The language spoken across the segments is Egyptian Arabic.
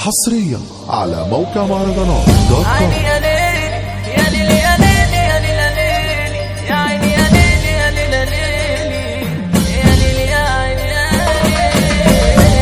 حصريا على موقع مهرجانات دوت كوم عيني يا ليل يا ليل يا ليل يا ليل يا ليل يا عيني يا ليل يا ليل يا ليل يا ليل يا عيني يا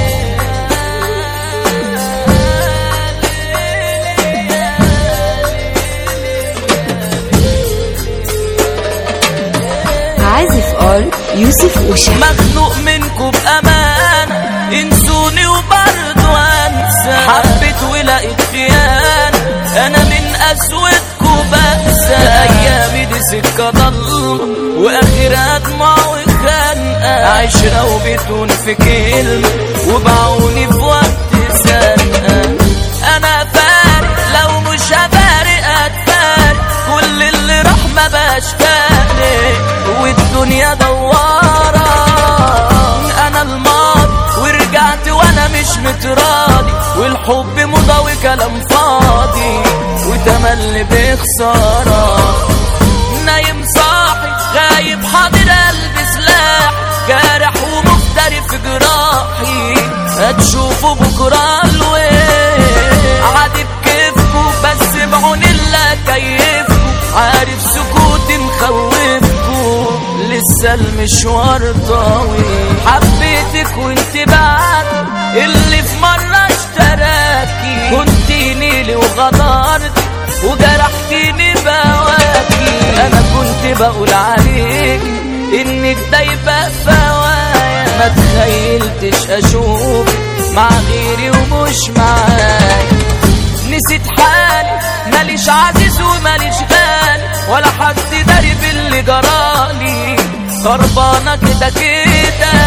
عازف ار يوسف وشا مخنوق منكم بأمانة انسوني وبرضو انسى حبيت ولقيت خيانة انا من اسودكم بنسى ايامي دي سكة ضلمة واخرها دموع وخنقة عشرة وبتون في كلمة وبعوني في وقت زنقة انا فارق لو مش هفارق اتفارق كل اللي راح ما بقاش فارق والدنيا دوارة انا الماضي ورجعت وانا مش متراضي والحب مضى وكلام فاضي وتملي بخسارة نايم صاحي غايب حاضر قلبي سلاح جارح ومفتري في جراحي هتشوفوا بكرة الويل عادي بكيفكوا بس بعون الله كيفكوا عارف سكوتي مخوفكوا لسه المشوار طويل حبيتك وانت بعد اللي في مرة اشتراكي كنتيني لي وغدرت وجرحتيني بواكي انا كنت بقول عليك انك دايبة فوايا ما تخيلتش اشوف مع غيري ومش معايا نسيت حالي ماليش عزيز وماليش غالي ولا حد داري باللي جرالي خربانة كده كده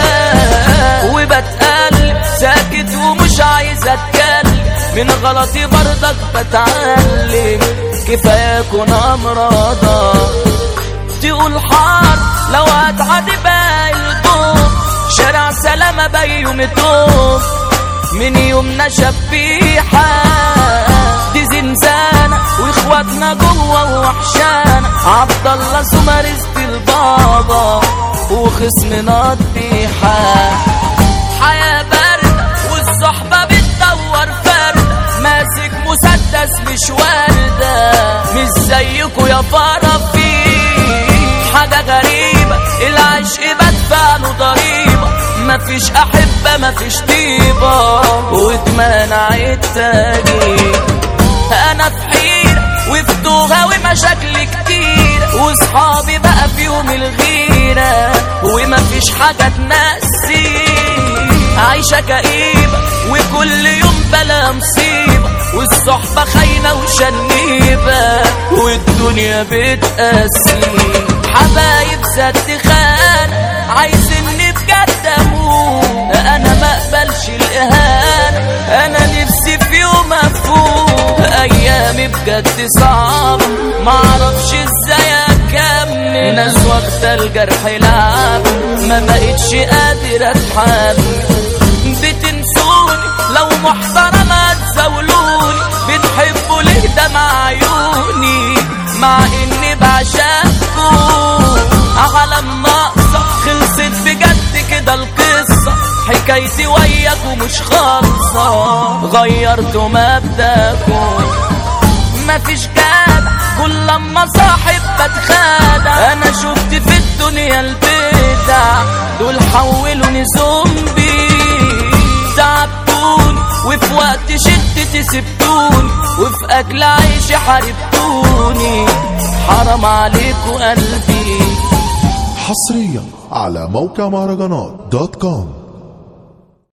وبتقلب ساكت ومش عايز اتكلم من غلطي برضك بتعلم كفاية اكون امراضة تقول حار لو هتعدي باقي الضوء شارع سلامة بيوم توب من يومنا شبيحة دي زنزانة واخواتنا جوه وحشانة عبد الله سمارست البابا وخصمنا الضيحة حياة باردة والصحبة بتدور فردة ماسك مسدس مش واردة مش زيكوا يا فرافي حاجة غريبة العشق بدفع له ضريبة مفيش أحبة مفيش طيبة واتمنع التاني أنا في حيرة وفي دوغة ومشاكل كتير وصحابي بقى في يوم الغيرة ومفيش حاجة تنسي عايشة كئيبة وكل يوم بلا مصيبة والصحبة خاينة وشنيبة والدنيا بتقاسي حبايب زد خان عايزني بجد اموت انا ما اقبلش الاهانة انا نفسي في يوم افوق ايامي بجد صعب معرفش ازاي اكمل ناس واخدة الجرح لعب ما بقتش قادر اتحمل بتنسوني لو محترمة تزاولوني بتحبوا ليه ده مع عيوني مع اني بعشقكم عالم ناقصة خلصت بجد كده القصة حكايتي وياكم مش خالصة غيرتوا مبدأكم مفيش جدع كل لما صاحب بتخادع انا شفت في الدنيا البدع دول حولوني زومبي تعبتوني وفي وقت شدتي سبتوني وفي اكل عيش حاربتوني حرام عليكوا قلبي حصريا على موقع مهرجانات دوت كوم